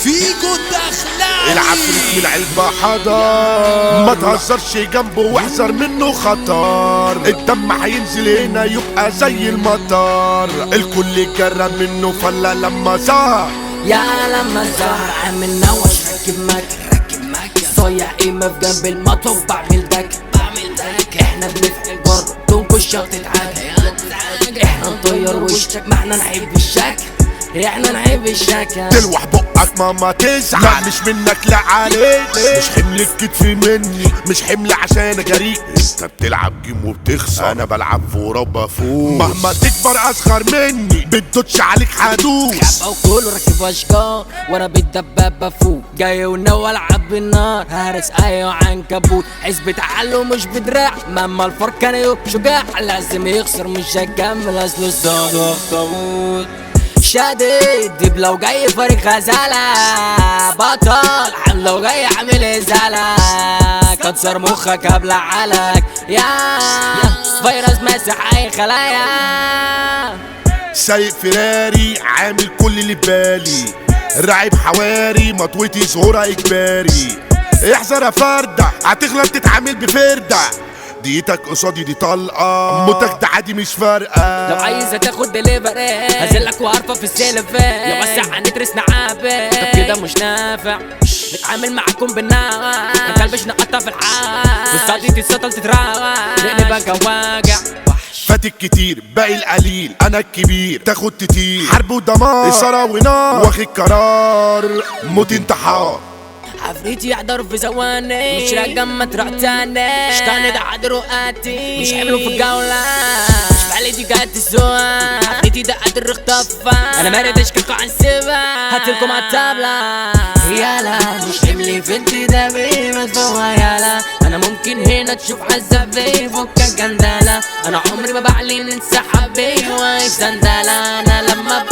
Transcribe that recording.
فيجو الدخلاوي العفريت من العلبة حضر ما تهزرش جنبه واحذر منه خطر الدم هينزل هنا يبقى زي المطر الكل جرى منه فلا لما ظهر يا لما الزهر عامل نوش ركب مكر ركب مكر صايع قيمة في جنب المطوة وبعمل دك بعمل دك احنا بنفعل بره تنكش وتتعاد احنا نطير وشك ما احنا نحب الشكل احنا نحب الشكل تلوح بقك ماما تزعل لا مش منك لا عليك مش حمل الكتف مني مش حمل عشان جريء انت بتلعب جيم وبتخسر انا بلعب فورة وبفوز مهما تكبر اصغر مني بتدوتش عليك حدوس كعبة وكله راكب اشجار وانا بالدبابة فوق جاي وناوي العب بالنار هارس ايوه عنكبوت حزب تعلم مش بدراع مهما الفرق كان يوم شجاع لازم يخسر مش هيكمل اصله الصوت واخطبوط شادد ديب لو جاي فريق غزالة بطل حمل لو جاي عامل ازالة كسر مخك ابلع عليك يا فيروس ماسح اي خلايا سايق فيراري عامل كل اللي ببالي راعب حواري مطوتي ظهورها اجباري احذر يا فردة هتغلط تتعامل بفردة ديتك قصادي دي طلقة موتك ده عادي مش فارقة لو عايزة تاخد دليفري هنزلك وعارفة في السيلفين لو وسع هندرس نعابة طب كده مش نافع نتعامل معاكم بالنار مكلبش نقطع في الحال بالصدي تتسطل تتراوع لأني بقى واجع فاتك كتير باقي القليل انا الكبير تاخد تطير حرب ودمار اثارة ونار واخد قرار موت انتحار عفريتي يحضر في ثواني مش راجع ما تروح تاني مش تاني ده عاد رؤاتي مش حملوا في الجولة مش بالي جات السوا عفريتي ده قادر اختفى انا ما ردش كلكوا عن سبا هاتلكم على التابلة يالا مش حملي في انتدابي ما تفوها يالا انا ممكن هنا تشوف عذابي فكك جندالة انا عمري ما بعلن انسحابي واقف سندالة انا لما